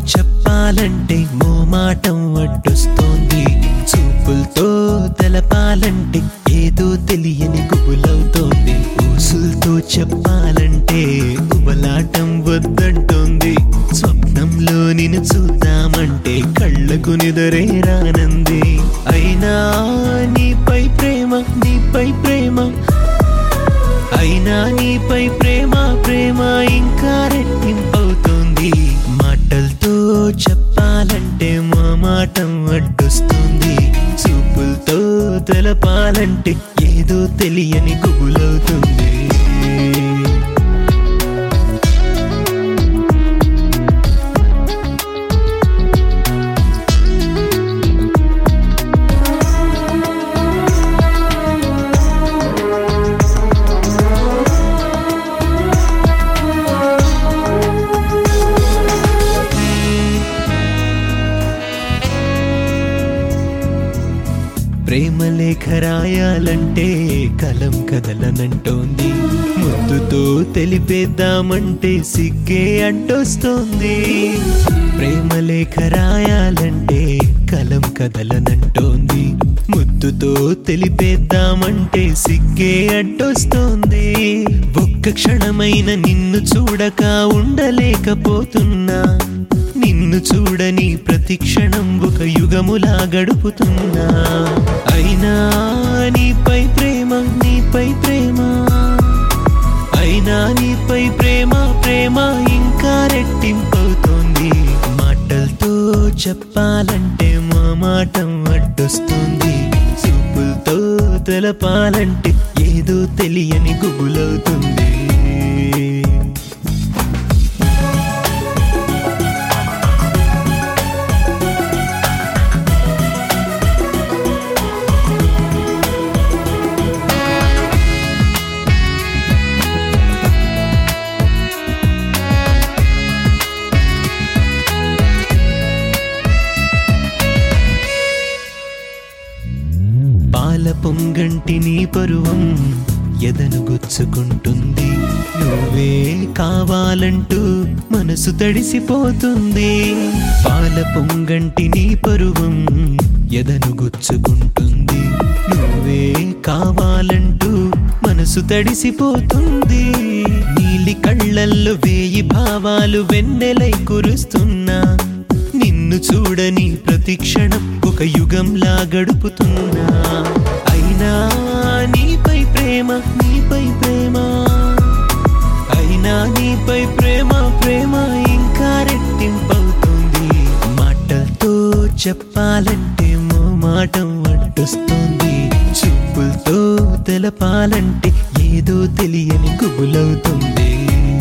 చెప్పాలంటే మోమాటం అడ్డొస్తోంది చూపులతో తెలపాలంటే ఏదో తెలియని గుబులవుతోంది ఊసులతో చెప్పాలంటే గుబలాటం వద్దంటోంది స్వప్నంలో నిన్ను చూద్దామంటే కళ్ళకు నిదరే రానంది అయినా నీపై ప్రేమ నీపై ప్రేమ అయినా నీపై ప్రేమ ప్రేమ ఇంకా రెట్టింపవుతుంది మాటలతో చెప్పాలంటే మా మాటం అడ్డొస్తుంది చూపులతో తెలపాలంటే ఏదో తెలియని గుబులవుతుంది ప్రేమ లేఖ రాయాలంటే కలం కదలనంటోంది ముద్దుతో తెలిపేద్దామంటే సిగ్గే అంటొస్తోంది ప్రేమ లేఖ రాయాలంటే కలం కదలనంటోంది ముద్దుతో తెలిపేద్దామంటే సిగ్గే అడ్డొస్తోంది ఒక్క క్షణమైన నిన్ను చూడక ఉండలేకపోతున్నా నిన్ను చూడని ప్రతి క్షణం ఒక యుగములా గడుపుతున్నా అయినా నీపై ప్రేమ నీపై ప్రేమ అయినా నీపై ప్రేమ ప్రేమ ఇంకా రెట్టింపవుతోంది మాటలతో చెప్పాలంటే మా మాటం అడ్డొస్తుంది చూపులతో తెలపాలంటే ఏదో తెలియని గుబులవుతుంది పాల పొంగంటి నీ పరువం ఎదను గుచ్చుకుంటుంది నువ్వే కావాలంటూ మనసు తడిసిపోతుంది పాల పొంగంటి నీ పరువం ఎదను గుచ్చుకుంటుంది నువ్వే కావాలంటూ మనసు తడిసిపోతుంది నీలి కళ్ళల్లో వేయి భావాలు వెన్నెలై కురుస్తున్నా నిన్ను చూడని ప్రతి క్షణం ఒక యుగంలా గడుపుతున్నా అయినా నీపై ప్రేమ నీపై ప్రేమ అయినా నీపై ప్రేమ ప్రేమ ఇంకా రెట్టింపవుతుంది మాటలతో చెప్పాలంటే మో మాటం అడ్డొస్తుంది చూపులతో తెలపాలంటే ఏదో తెలియని గుబులవుతుంది